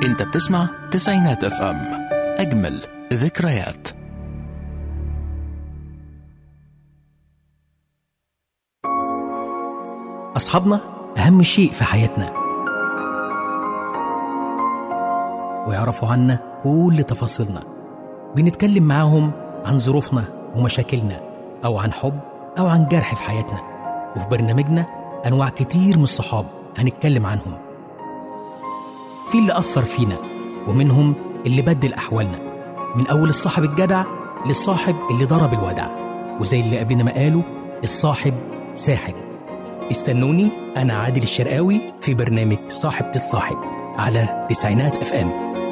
انت بتسمع تسعينات اف ام اجمل ذكريات أصحابنا أهم شيء في حياتنا ويعرفوا عنا كل تفاصيلنا بنتكلم معاهم عن ظروفنا ومشاكلنا أو عن حب أو عن جرح في حياتنا وفي برنامجنا أنواع كتير من الصحاب هنتكلم عنهم في اللي أثر فينا ومنهم اللي بدل أحوالنا من أول الصاحب الجدع للصاحب اللي ضرب الودع وزي اللي قبلنا ما قالوا الصاحب ساحب استنوني أنا عادل الشرقاوي في برنامج صاحب تتصاحب على تسعينات اف ام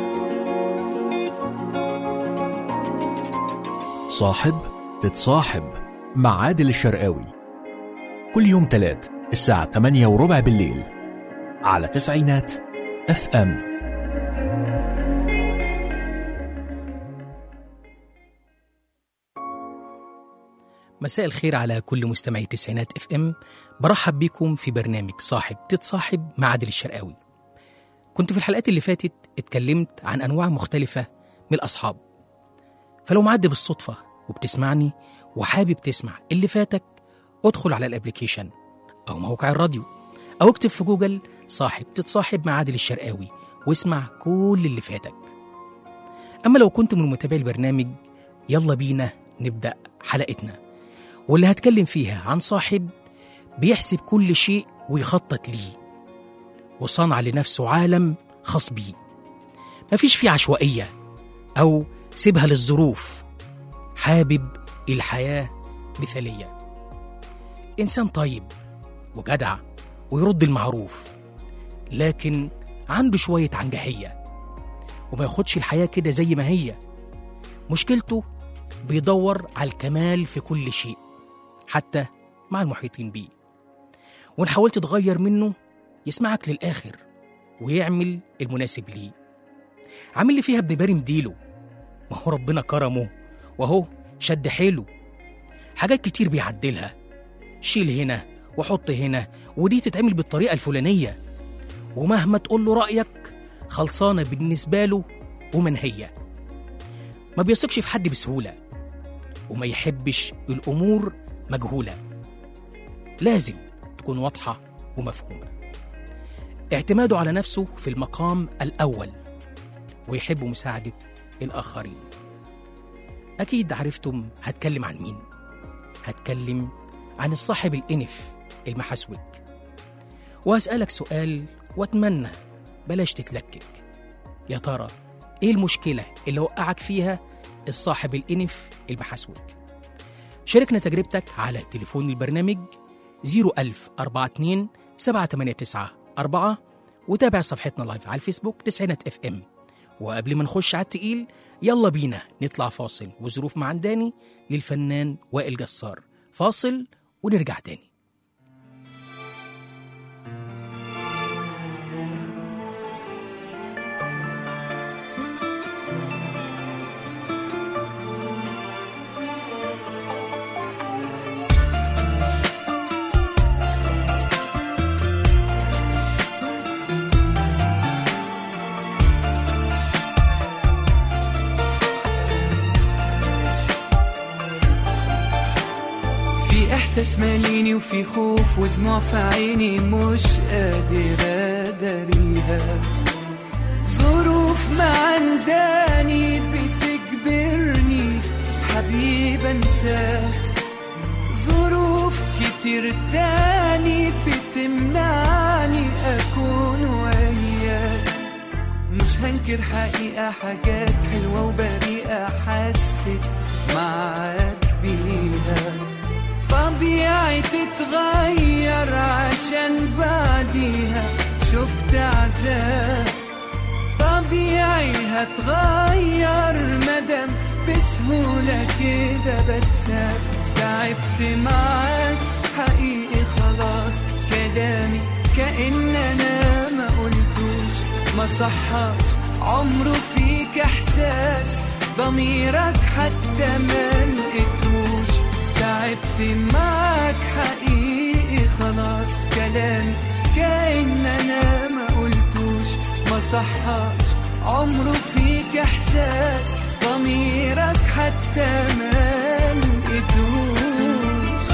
صاحب تتصاحب مع عادل الشرقاوي كل يوم تلات الساعة 8 وربع بالليل على تسعينات اف ام مساء الخير على كل مستمعي تسعينات اف ام برحب بيكم في برنامج صاحب تتصاحب مع عادل الشرقاوي كنت في الحلقات اللي فاتت اتكلمت عن انواع مختلفة من الاصحاب فلو معدي بالصدفة وبتسمعني وحابب تسمع اللي فاتك ادخل على الابليكيشن او موقع الراديو او اكتب في جوجل صاحب تتصاحب مع عادل الشرقاوي واسمع كل اللي فاتك اما لو كنت من متابعي البرنامج يلا بينا نبدا حلقتنا واللي هتكلم فيها عن صاحب بيحسب كل شيء ويخطط ليه وصنع لنفسه عالم خاص بيه مفيش فيه عشوائية أو سيبها للظروف حابب الحياة مثالية إنسان طيب وجدع ويرد المعروف لكن عنده شوية عنجهية وما ياخدش الحياة كده زي ما هي مشكلته بيدور على الكمال في كل شيء حتى مع المحيطين بيه وإن حاولت تغير منه يسمعك للآخر ويعمل المناسب ليه عامل لي فيها ابن بارم ديله ما هو ربنا كرمه وهو شد حيله حاجات كتير بيعدلها شيل هنا وحط هنا ودي تتعمل بالطريقة الفلانية ومهما تقول له رأيك خلصانة بالنسبة له ومنهية ما بيثقش في حد بسهولة وما يحبش الأمور مجهولة لازم تكون واضحة ومفهومة اعتماده على نفسه في المقام الأول ويحب مساعدة الآخرين أكيد عرفتم هتكلم عن مين هتكلم عن الصاحب الإنف المحسوك وهسألك سؤال وأتمنى بلاش تتلكك يا ترى إيه المشكلة اللي وقعك فيها الصاحب الإنف المحسوك شاركنا تجربتك على تليفون البرنامج 01042 789 4 وتابع صفحتنا لايف على الفيسبوك تسعينات اف ام وقبل ما نخش على التقيل يلا بينا نطلع فاصل وظروف معنداني للفنان وائل جسار فاصل ونرجع تاني في احساس ماليني وفي خوف ودموع في عيني مش قادر اداريها ظروف ما عنداني بتجبرني حبيب انساك ظروف كتير تاني بتمنعني اكون وياك مش هنكر حقيقة حاجات حلوة وبريئة حسيت معاك بيها طبيعي تتغير عشان بعديها شفت عذاب طبيعي هتغير مدام بسهولة كده بتساب تعبت معاك حقيقي خلاص كلامي كأن أنا ما قلتوش ما صحاش عمره فيك إحساس ضميرك حتى ما لقيتوش تعبت معاك حقيقي خلاص كلامي كأن أنا ما قلتوش ما صحاش عمره فيك احساس ضميرك حتى ما لقيتوش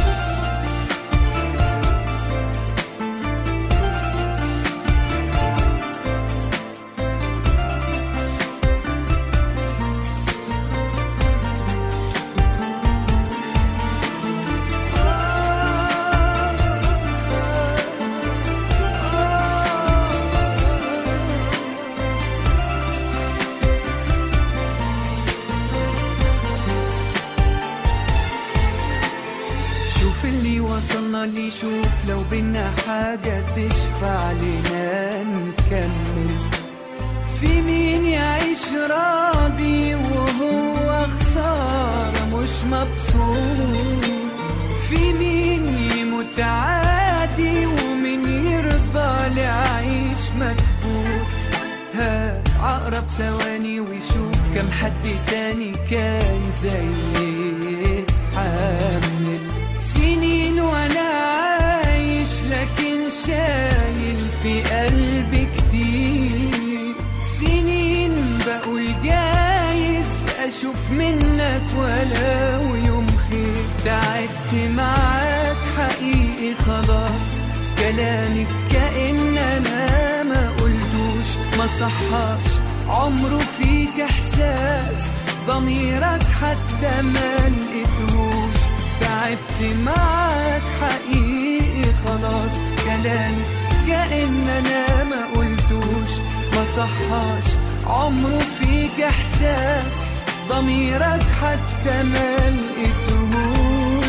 شوف اللي وصلنا لي شوف لو بينا حاجة تشفع لنا نكمل في مين يعيش راضي وهو خسارة مش مبسوط في مين يموت عادي ومين يرضى لعيش مكفوت ها عقرب ثواني ويشوف كم حد تاني كان زي حامل سنين وانا عايش لكن شايل في قلبي كتير سنين بقول جايز اشوف منك ولو يوم خير تعبت معاك حقيقي خلاص كلامك كأن انا ما قلتوش ما صحاش عمره فيك احساس ضميرك حتى ما لقيتهوش تعبت معاك حقيقي خلاص كلامك كأن انا ما قلتوش ما صحاش عمره فيك احساس ضميرك حتى ما لقيتهوش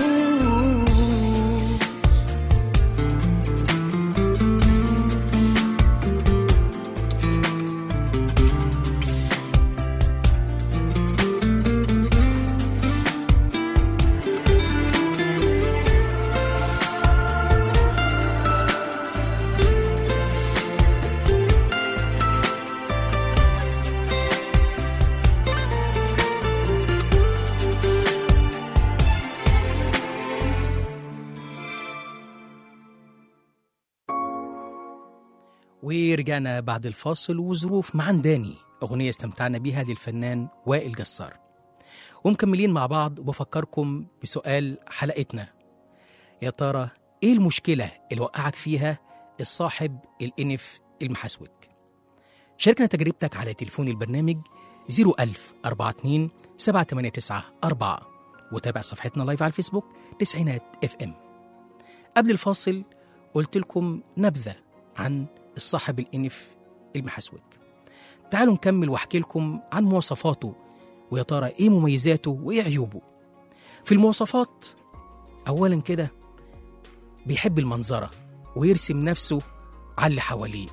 ورجعنا بعد الفاصل وظروف معنداني أغنية استمتعنا بيها للفنان وائل جسار ومكملين مع بعض وبفكركم بسؤال حلقتنا يا ترى إيه المشكلة اللي وقعك فيها الصاحب الإنف المحسوك شاركنا تجربتك على تليفون البرنامج 01000 42 789 4 وتابع صفحتنا لايف على الفيسبوك تسعينات اف ام قبل الفاصل قلت لكم نبذة عن الصاحب الإنف المحسوك تعالوا نكمل واحكي لكم عن مواصفاته ويا ترى ايه مميزاته وايه عيوبه في المواصفات اولا كده بيحب المنظره ويرسم نفسه على اللي حواليه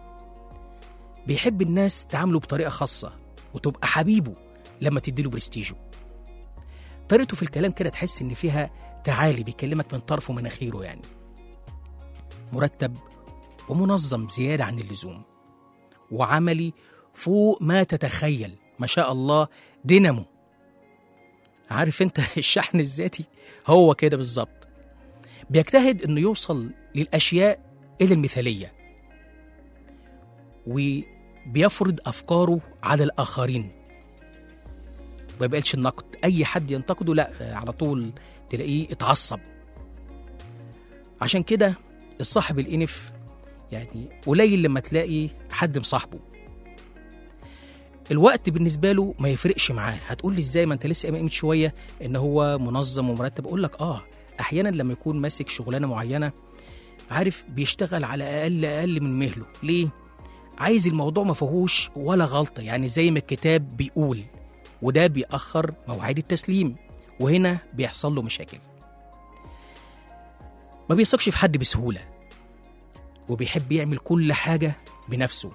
بيحب الناس تعامله بطريقه خاصه وتبقى حبيبه لما تديله برستيجه طريقته في الكلام كده تحس ان فيها تعالي بيكلمك من طرف ومناخيره يعني مرتب ومنظم زياده عن اللزوم وعملي فوق ما تتخيل ما شاء الله دينامو عارف انت الشحن الذاتي هو كده بالظبط بيجتهد انه يوصل للاشياء الى المثاليه وبيفرض افكاره على الاخرين ما بيقبلش النقد اي حد ينتقده لا على طول تلاقيه اتعصب عشان كده الصاحب الانف يعني قليل لما تلاقي حد مصاحبه الوقت بالنسبه له ما يفرقش معاه هتقول لي ازاي ما انت لسه قايل من شويه ان هو منظم ومرتب اقول لك اه احيانا لما يكون ماسك شغلانه معينه عارف بيشتغل على اقل اقل من مهله ليه عايز الموضوع ما فيهوش ولا غلطه يعني زي ما الكتاب بيقول وده بيأخر مواعيد التسليم وهنا بيحصل له مشاكل ما بيثقش في حد بسهوله وبيحب يعمل كل حاجه بنفسه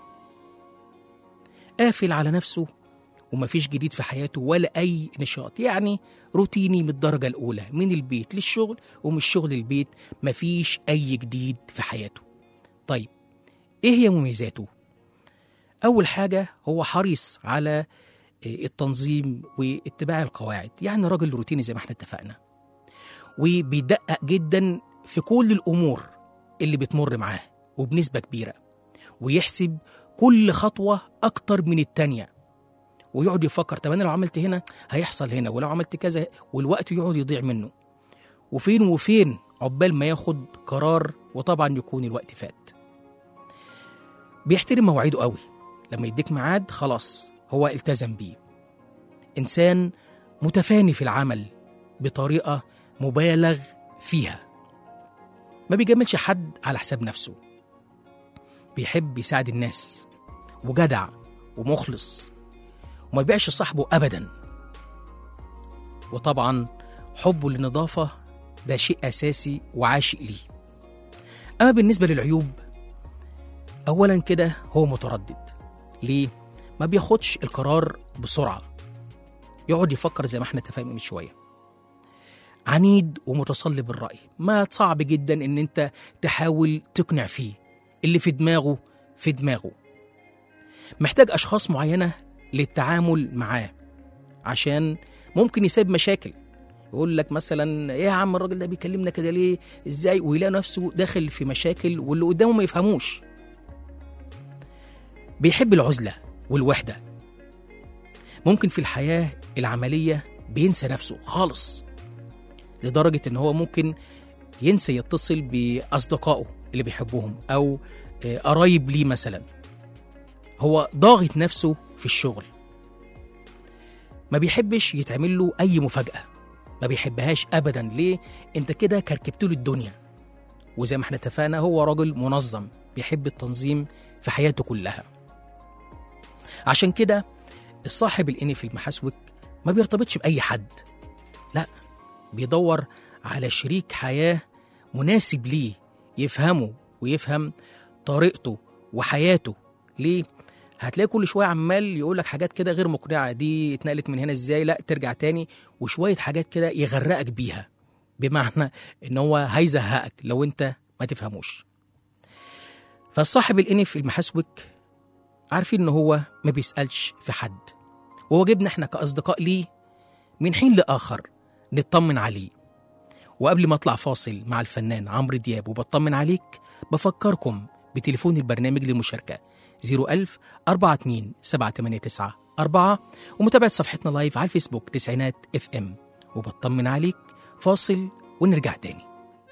قافل على نفسه ومفيش جديد في حياته ولا أي نشاط يعني روتيني من الدرجة الأولى من البيت للشغل ومن الشغل للبيت مفيش أي جديد في حياته طيب إيه هي مميزاته؟ أول حاجة هو حريص على التنظيم واتباع القواعد يعني راجل روتيني زي ما احنا اتفقنا وبيدقق جدا في كل الأمور اللي بتمر معاه وبنسبة كبيرة ويحسب كل خطوة أكتر من التانية ويقعد يفكر طب أنا لو عملت هنا هيحصل هنا ولو عملت كذا والوقت يقعد يضيع منه وفين وفين عقبال ما ياخد قرار وطبعا يكون الوقت فات بيحترم مواعيده قوي لما يديك ميعاد خلاص هو التزم بيه إنسان متفاني في العمل بطريقة مبالغ فيها ما بيجاملش حد على حساب نفسه بيحب يساعد الناس وجدع ومخلص وما يبيعش صاحبه أبدا وطبعا حبه للنظافة ده شيء أساسي وعاشق ليه أما بالنسبة للعيوب أولا كده هو متردد ليه؟ ما بياخدش القرار بسرعة يقعد يفكر زي ما احنا اتفقنا من شوية عنيد ومتصلب الرأي ما صعب جدا ان انت تحاول تقنع فيه اللي في دماغه في دماغه محتاج أشخاص معينة للتعامل معاه عشان ممكن يسبب مشاكل يقول لك مثلا ايه يا عم الراجل ده بيكلمنا كده ليه ازاي ويلاقي نفسه داخل في مشاكل واللي قدامه ما يفهموش بيحب العزلة والوحدة ممكن في الحياة العملية بينسى نفسه خالص لدرجة ان هو ممكن ينسى يتصل بأصدقائه اللي بيحبوهم أو آه، قرايب ليه مثلا هو ضاغط نفسه في الشغل ما بيحبش يتعمل له أي مفاجأة ما بيحبهاش أبدا ليه؟ أنت كده كركبت له الدنيا وزي ما احنا اتفقنا هو راجل منظم بيحب التنظيم في حياته كلها عشان كده الصاحب الإني المحاسوك ما بيرتبطش بأي حد لا بيدور على شريك حياة مناسب ليه يفهمه ويفهم طريقته وحياته ليه هتلاقي كل شويه عمال يقول لك حاجات كده غير مقنعه دي اتنقلت من هنا ازاي لا ترجع تاني وشويه حاجات كده يغرقك بيها بمعنى ان هو هيزهقك لو انت ما تفهموش فالصاحب الانف المحاسوك عارفين ان هو ما بيسالش في حد وواجبنا احنا كاصدقاء ليه من حين لاخر نطمن عليه وقبل ما اطلع فاصل مع الفنان عمرو دياب وبطمن عليك بفكركم بتليفون البرنامج للمشاركه 01000 42 789 4 ومتابعة صفحتنا لايف على الفيسبوك تسعينات اف ام وبطمن عليك فاصل ونرجع تاني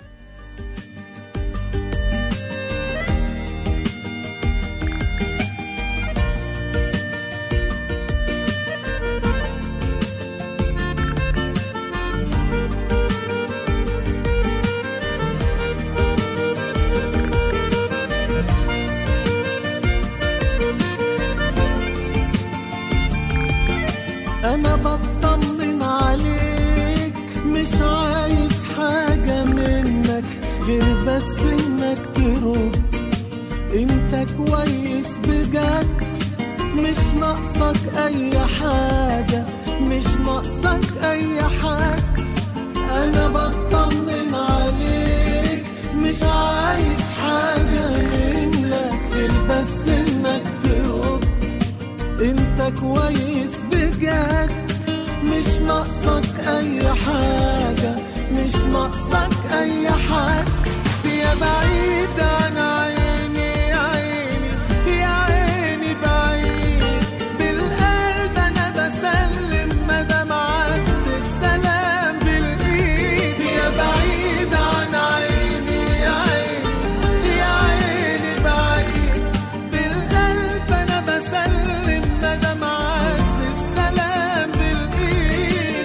انا بطمن عليك مش عايز حاجة منك غير بس انك ترد انت كويس بجد مش ناقصك اي حاجة مش ناقصك اي حاجة انا بطمن عليك مش عايز حاجة منك غير بس انك ترد انت كويس بجد مش ناقصك اي حاجة مش ناقصك اي حاجة يا بعيد عن عيني يا عيني يا عيني بعيد بالقلب انا بسلم مدام عز السلام بالايد يا بعيد عن عيني يا عيني يا عيني بعيد بالقلب انا بسلم مدام عز السلام بالايد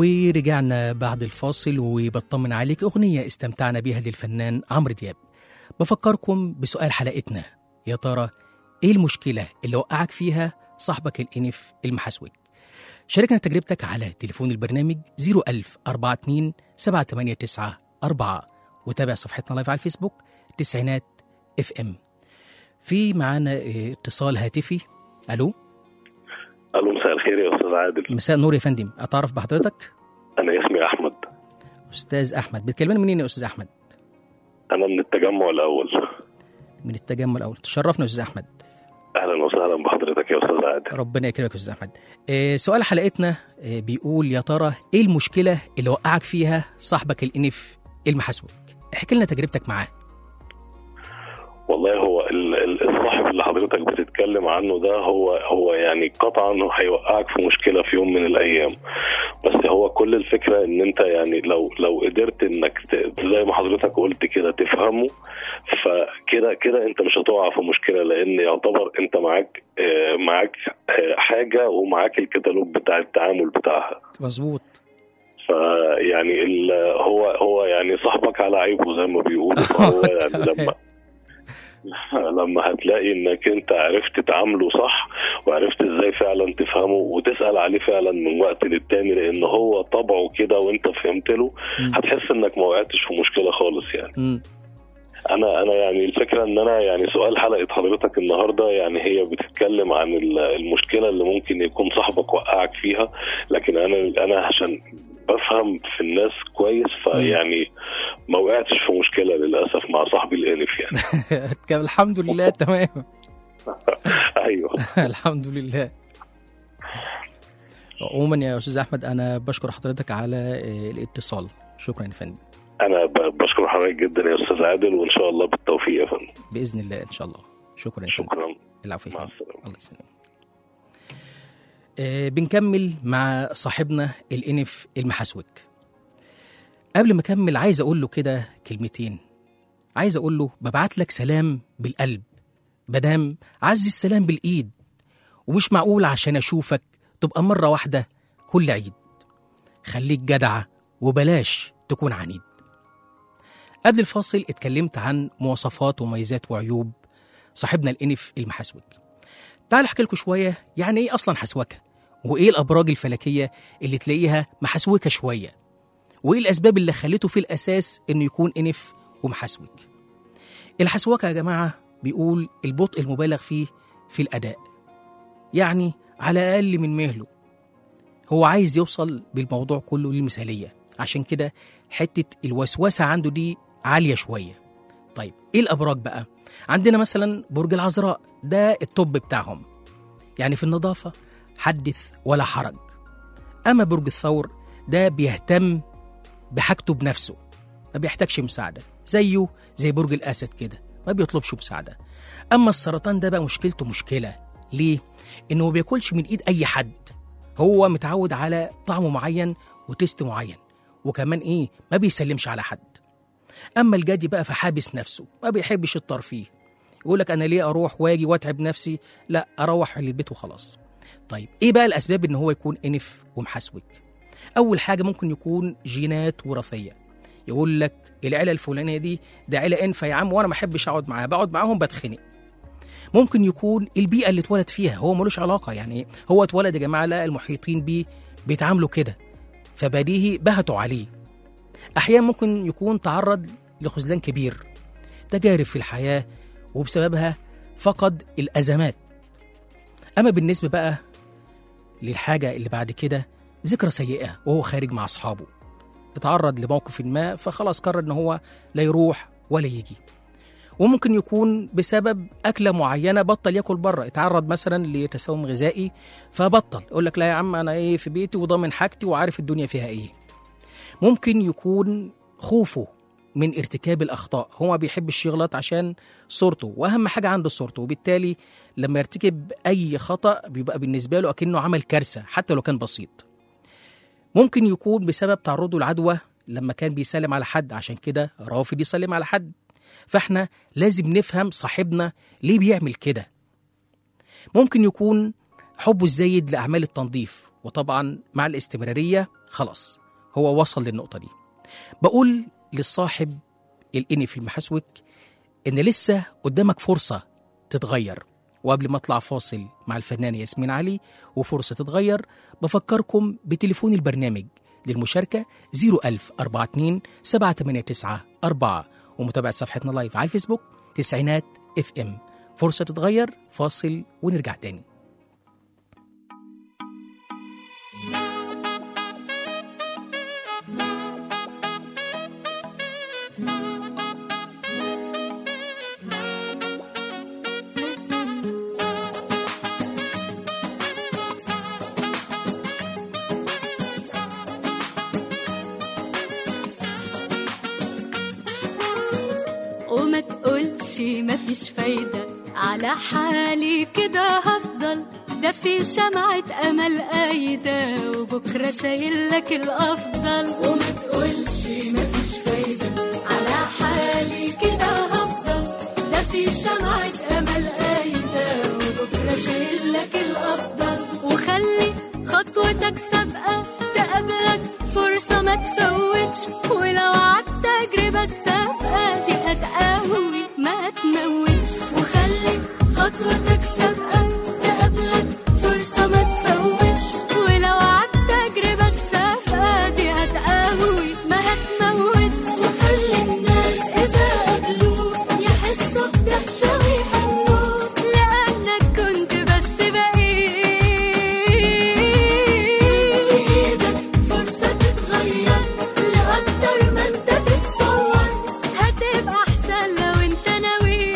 ورجعنا بعد الفاصل وبطمن عليك أغنية استمتعنا بيها للفنان عمرو دياب بفكركم بسؤال حلقتنا يا ترى إيه المشكلة اللي وقعك فيها صاحبك الإنف المحسوك شاركنا تجربتك على تليفون البرنامج 01000 42 789 4 وتابع صفحتنا لايف على الفيسبوك تسعينات اف ام في معانا اه، اتصال هاتفي الو الو مساء الخير يا استاذ عادل مساء النور يا فندم اتعرف بحضرتك انا اسمي احمد استاذ احمد بتكلمنا منين يا استاذ احمد انا من التجمع الاول من التجمع الاول تشرفنا يا استاذ احمد اهلا وسهلا بحضرتك يا استاذ عادل ربنا يكرمك يا استاذ احمد آه، سؤال حلقتنا آه، بيقول يا ترى ايه المشكله اللي وقعك فيها صاحبك الانف المحسوك احكي لنا تجربتك معاه والله هو ال- ال- الصاحب اللي حضرتك بتتكلم عنه ده هو هو يعني قطعا انه هيوقعك في مشكله في يوم من الايام بس هو كل الفكره ان انت يعني لو لو قدرت انك ت- زي ما حضرتك قلت كده تفهمه فكده كده انت مش هتقع في مشكله لان يعتبر انت معاك آه، معاك آه، حاجه ومعاك الكتالوج بتاع التعامل بتاعها مظبوط فيعني ال- هو هو يعني صاحبك على عيبه زي ما بيقولوا فهو يعني لما لما هتلاقي انك انت عرفت تعامله صح وعرفت ازاي فعلا تفهمه وتسال عليه فعلا من وقت للتاني لان هو طبعه كده وانت فهمت له مم. هتحس انك ما وقعتش في مشكله خالص يعني مم. انا انا يعني الفكره ان انا يعني سؤال حلقه حضرتك النهارده يعني هي بتتكلم عن ال- المشكله اللي ممكن يكون صاحبك وقعك فيها لكن انا انا عشان بفهم في الناس كويس فيعني ما وقعتش في مشكله للاسف مع صاحبي الالف يعني كان الحمد لله تمام ايوه الحمد لله عموما يا استاذ احمد انا بشكر حضرتك على آه، الاتصال شكرا يا فندم انا ب- بشكر حضرتك جدا يا استاذ عادل وان شاء الله بالتوفيق يا فندم باذن الله ان شاء الله شكرا يا فندم شكرا العفو يا مع فندم السلامه الله يسلمك آه بنكمل مع صاحبنا الانف المحسوك قبل ما اكمل عايز اقول له كده كلمتين عايز اقول له ببعت لك سلام بالقلب بدام عز السلام بالايد ومش معقول عشان اشوفك تبقى مره واحده كل عيد خليك جدع وبلاش تكون عنيد قبل الفاصل اتكلمت عن مواصفات ومميزات وعيوب صاحبنا الانف المحسوك تعال احكي لكم شويه يعني ايه اصلا حسوكه وايه الابراج الفلكيه اللي تلاقيها محسوكه شويه وايه الاسباب اللي خلته في الاساس انه يكون انف ومحسوك الحسوكه يا جماعه بيقول البطء المبالغ فيه في الاداء يعني على اقل من مهله هو عايز يوصل بالموضوع كله للمثاليه عشان كده حته الوسوسه عنده دي عاليه شويه طيب ايه الابراج بقى عندنا مثلا برج العذراء ده التوب بتاعهم يعني في النظافه حدث ولا حرج اما برج الثور ده بيهتم بحاجته بنفسه ما بيحتاجش مساعده زيه زي برج الاسد كده ما بيطلبش مساعده اما السرطان ده بقى مشكلته مشكله ليه انه ما بياكلش من ايد اي حد هو متعود على طعم معين وتيست معين وكمان ايه ما بيسلمش على حد اما الجدي بقى فحابس نفسه ما بيحبش الترفيه يقول لك انا ليه اروح واجي واتعب نفسي لا اروح للبيت وخلاص طيب ايه بقى الاسباب ان هو يكون انف ومحسوك اول حاجه ممكن يكون جينات وراثيه يقول لك العيله الفلانيه دي ده عيله انفه يا عم وانا ما احبش اقعد معاها بقعد معاهم بتخنق ممكن يكون البيئه اللي اتولد فيها هو ملوش علاقه يعني هو اتولد يا جماعه لا المحيطين بيه بيتعاملوا كده فبديهي بهتوا عليه احيانا ممكن يكون تعرض لخذلان كبير تجارب في الحياه وبسببها فقد الازمات اما بالنسبه بقى للحاجه اللي بعد كده ذكرى سيئه وهو خارج مع اصحابه اتعرض لموقف ما فخلاص قرر ان هو لا يروح ولا يجي وممكن يكون بسبب أكلة معينة بطل ياكل بره اتعرض مثلا لتسمم غذائي فبطل يقول لك لا يا عم أنا إيه في بيتي وضامن حاجتي وعارف الدنيا فيها إيه ممكن يكون خوفه من ارتكاب الأخطاء هو ما بيحبش يغلط عشان صورته وأهم حاجة عنده صورته وبالتالي لما يرتكب أي خطأ بيبقى بالنسبة له أكنه عمل كارثة حتى لو كان بسيط ممكن يكون بسبب تعرضه لعدوى لما كان بيسلم على حد عشان كده رافض يسلم على حد فاحنا لازم نفهم صاحبنا ليه بيعمل كده ممكن يكون حبه الزايد لأعمال التنظيف وطبعا مع الاستمرارية خلاص هو وصل للنقطة دي بقول للصاحب الإنف المحسوك إن لسه قدامك فرصة تتغير وقبل ما اطلع فاصل مع الفنانة ياسمين علي وفرصة تتغير بفكركم بتليفون البرنامج للمشاركة 01000 42 789 4 ومتابعة صفحتنا لايف على الفيسبوك تسعينات اف ام فرصة تتغير فاصل ونرجع تاني وما تقولش مفيش فايدة على حالي كده هفضل ده في شمعة أمل قايدة وبكرة شايل لك الأفضل وما تقولش مفيش فايدة على حالي كده هفضل ده في شمعة أمل قايدة وبكرة شايل لك الأفضل وخلي خطوتك سابقة تقابلك فرصة ما تفوتش ولو عدت تجربة السابقة دي هتقوي ما تموتش وخلي خطوتك سابقة تقابلك فرصة ما تفوتش ولو عدت تجربة السابقة دي هتقوي ما هتموتش وخلي الناس إذا قابلوك يحسوا بدهشة ويهنوك لأنك كنت بس بقيت في إيدك فرصة تتغير لأكتر ما أنت تتصور هتبقى أحسن لو أنت ناوي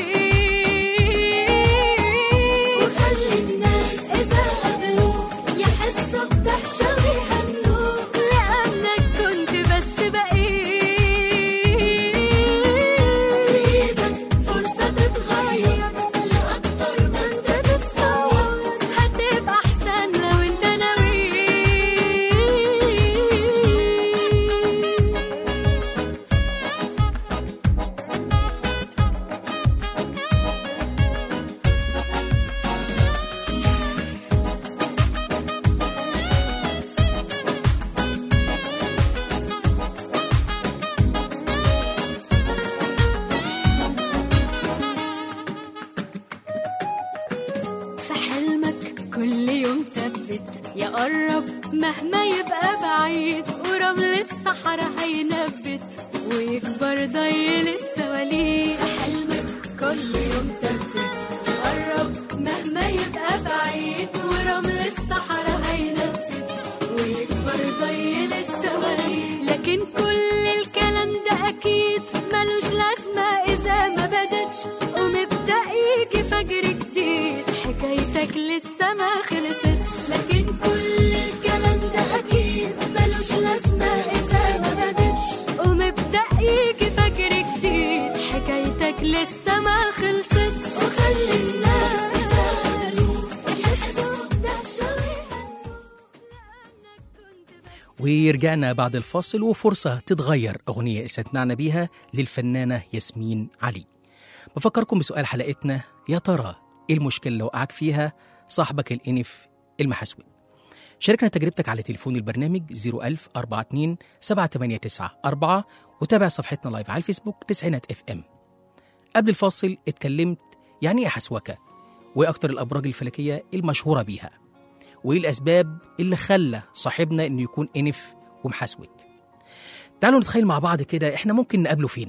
وخلي الناس إذا قابلوك يحسوا بدهشة ويهنوك لأنك كنت بس بقيت في إيدك فرصة تتغير لأكتر ما أنت تتصور هتبقى أحسن لو أنت ناوي في حلمك كل يوم ثبت يقرب مهما يبقى بعيد ورمل الصحراء هينبت ويكبر ضيل السواليف في حلمك كل يوم ثبت يقرب مهما يبقى بعيد ورمل الصحراء هينبت ويكبر ضيل السواليف لكن كل الكلام ده اكيد ملوش لازمه اذا ما بدتش ومبدا يجي فجر جديد حكايتك لسه ما خلصتش لكن كل الكلام ده اكيد ملوش لازمه اذا ما بدتش ومبدا يجي فجر جديد حكايتك لسه ما خلصتش وخلي الناس يسألوا يحسوا بدهشة ويهنوا لأنك كنت بس ورجعنا بعد الفاصل وفرصة تتغير أغنية استمتعنا بيها للفنانة ياسمين علي بفكركم بسؤال حلقتنا يا ترى إيه المشكلة اللي وقعك فيها صاحبك الإنف المحسود شاركنا تجربتك على تليفون البرنامج 01000 42 789 4 وتابع صفحتنا لايف على الفيسبوك تسعينات اف ام قبل الفاصل اتكلمت يعني ايه حسوكة وايه اكتر الابراج الفلكية المشهورة بيها وايه الاسباب اللي خلى صاحبنا انه يكون انف ومحسوك تعالوا نتخيل مع بعض كده احنا ممكن نقابله فين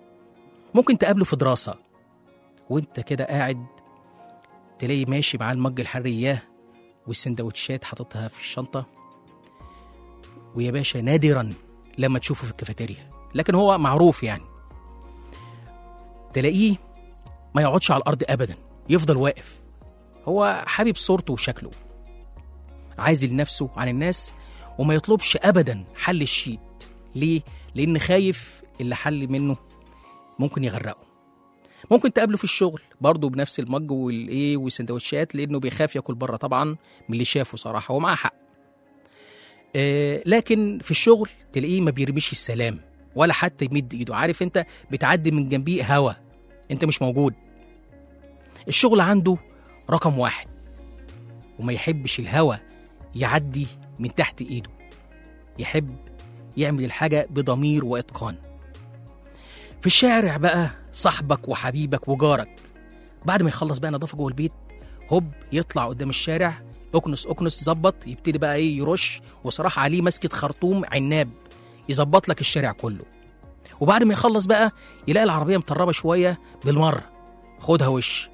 ممكن تقابله في دراسة وانت كده قاعد تلاقي ماشي معاه المج الحرية والسندوتشات حاططها في الشنطة ويا باشا نادرا لما تشوفه في الكافيتيريا لكن هو معروف يعني تلاقيه ما يقعدش على الأرض أبدا يفضل واقف هو حابب صورته وشكله عازل نفسه عن الناس وما يطلبش أبدا حل الشيت ليه؟ لأن خايف اللي حل منه ممكن يغرقه ممكن تقابله في الشغل برضه بنفس المج والايه والسندوتشات لانه بيخاف ياكل بره طبعا من اللي شافه صراحه ومعاه حق آه لكن في الشغل تلاقيه ما بيرميش السلام ولا حتى يمد ايده عارف انت بتعدي من جنبيه هوا انت مش موجود الشغل عنده رقم واحد وما يحبش الهوا يعدي من تحت ايده يحب يعمل الحاجة بضمير وإتقان في الشارع بقى صاحبك وحبيبك وجارك بعد ما يخلص بقى نظافة جوه البيت هوب يطلع قدام الشارع اكنس اكنس ظبط يبتدي بقى ايه يرش وصراحة عليه مسكة خرطوم عناب يظبط لك الشارع كله وبعد ما يخلص بقى يلاقي العربية مطربة شوية بالمرة خدها وش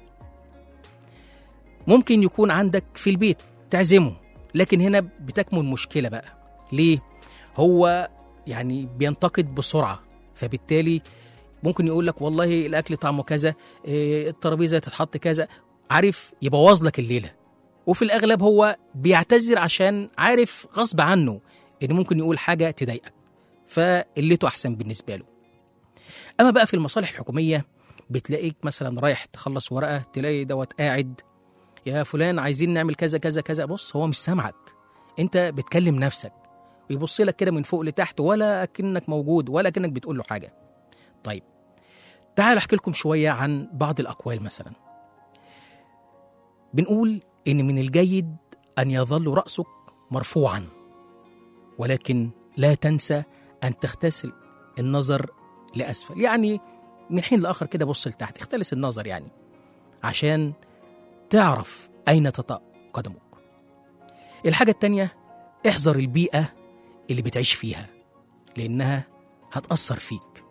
ممكن يكون عندك في البيت تعزمه لكن هنا بتكمن المشكلة بقى ليه؟ هو يعني بينتقد بسرعة فبالتالي ممكن يقول لك والله الأكل طعمه كذا إيه، الترابيزة تتحط كذا عارف يبوظ لك الليلة وفي الأغلب هو بيعتذر عشان عارف غصب عنه إن ممكن يقول حاجة تضايقك فقلته أحسن بالنسبة له أما بقى في المصالح الحكومية بتلاقيك مثلا رايح تخلص ورقة تلاقي دوت قاعد يا فلان عايزين نعمل كذا كذا كذا بص هو مش سامعك انت بتكلم نفسك ويبص لك كده من فوق لتحت ولا كأنك موجود ولا كأنك بتقول له حاجة طيب تعال احكي لكم شوية عن بعض الأقوال مثلا بنقول إن من الجيد أن يظل رأسك مرفوعا ولكن لا تنسى أن تغتسل النظر لأسفل يعني من حين لآخر كده بص لتحت اختلس النظر يعني عشان تعرف أين تطأ قدمك الحاجة التانية احذر البيئة اللي بتعيش فيها لأنها هتأثر فيك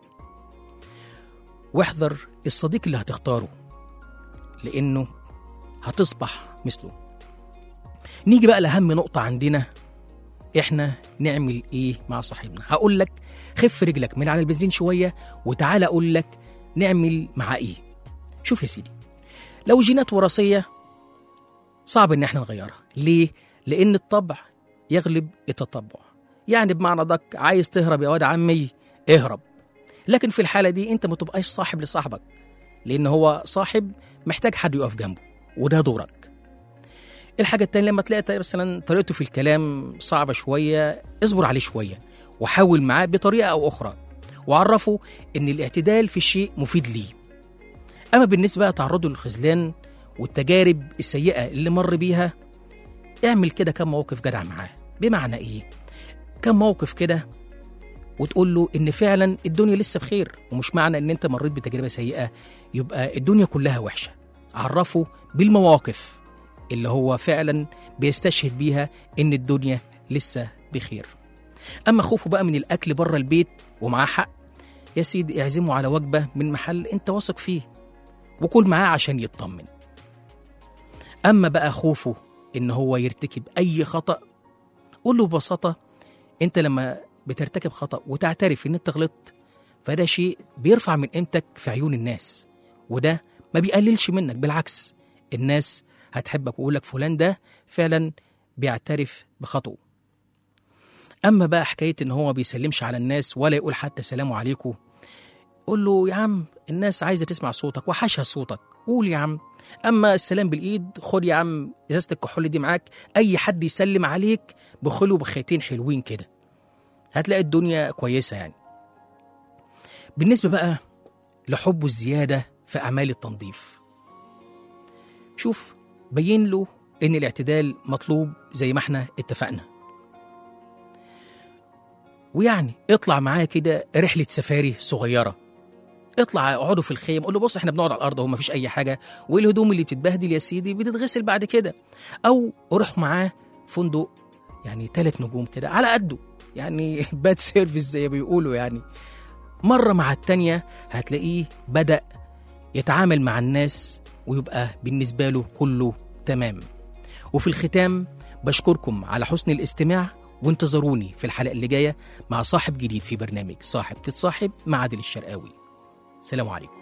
واحذر الصديق اللي هتختاره لأنه هتصبح مثله نيجي بقى لأهم نقطة عندنا احنا نعمل ايه مع صاحبنا هقول لك خف رجلك من على البنزين شوية وتعالى اقول لك نعمل مع ايه شوف يا سيدي لو جينات وراثية صعب ان احنا نغيرها ليه لان الطبع يغلب التطبع يعني بمعنى دق عايز تهرب يا واد عمي اهرب لكن في الحالة دي انت ما تبقاش صاحب لصاحبك لان هو صاحب محتاج حد يقف جنبه وده دورك الحاجة التانية لما تلاقي مثلا طريقته في الكلام صعبة شوية اصبر عليه شوية وحاول معاه بطريقة أو أخرى وعرفه إن الاعتدال في الشيء مفيد ليه أما بالنسبة بقى تعرضه للخذلان والتجارب السيئة اللي مر بيها اعمل كده كم موقف جدع معاه بمعنى إيه؟ كم موقف كده وتقول له إن فعلا الدنيا لسه بخير ومش معنى إن أنت مريت بتجربة سيئة يبقى الدنيا كلها وحشة عرفه بالمواقف اللي هو فعلا بيستشهد بيها ان الدنيا لسه بخير اما خوفه بقى من الاكل بره البيت ومعاه حق يا سيدي اعزمه على وجبه من محل انت واثق فيه وكل معاه عشان يطمن اما بقى خوفه ان هو يرتكب اي خطا قول له ببساطه انت لما بترتكب خطا وتعترف ان انت غلطت فده شيء بيرفع من قيمتك في عيون الناس وده ما بيقللش منك بالعكس الناس هتحبك ويقول لك فلان ده فعلا بيعترف بخطئه اما بقى حكايه ان هو بيسلمش على الناس ولا يقول حتى سلام عليكم قول له يا عم الناس عايزه تسمع صوتك وحشها صوتك قول يا عم اما السلام بالايد خد يا عم ازازه الكحول دي معاك اي حد يسلم عليك بخله بخيتين حلوين كده هتلاقي الدنيا كويسه يعني بالنسبه بقى لحبه الزياده في اعمال التنظيف شوف بين له ان الاعتدال مطلوب زي ما احنا اتفقنا ويعني اطلع معاه كده رحله سفاري صغيره اطلع اقعدوا في الخيم قول له بص احنا بنقعد على الارض اهو مفيش اي حاجه والهدوم اللي بتتبهدل يا سيدي بتتغسل بعد كده او روح معاه فندق يعني ثلاث نجوم كده على قده يعني باد سيرفيس زي ما بيقولوا يعني مره مع التانيه هتلاقيه بدا يتعامل مع الناس ويبقى بالنسبه له كله تمام وفي الختام بشكركم على حسن الاستماع وانتظروني في الحلقه اللي جايه مع صاحب جديد في برنامج صاحب تتصاحب مع عادل الشرقاوي سلام عليكم